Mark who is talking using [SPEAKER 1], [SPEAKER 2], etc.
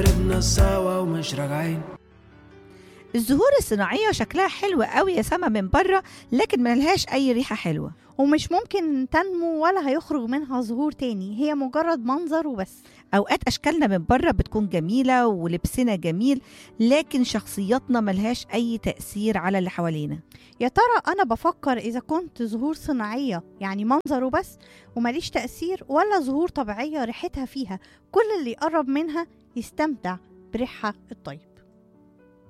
[SPEAKER 1] هربنا سوا ومش راجعين
[SPEAKER 2] الزهور الصناعية شكلها حلو قوي يا سما من بره لكن ملهاش أي ريحة حلوة
[SPEAKER 3] ومش ممكن تنمو ولا هيخرج منها زهور تاني هي مجرد منظر وبس
[SPEAKER 2] أوقات أشكالنا من بره بتكون جميلة ولبسنا جميل لكن شخصياتنا ملهاش أي تأثير على اللي حوالينا
[SPEAKER 3] يا ترى أنا بفكر إذا كنت زهور صناعية يعني منظر وبس ومليش تأثير ولا زهور طبيعية ريحتها فيها كل اللي يقرب منها يستمتع بريحها الطيب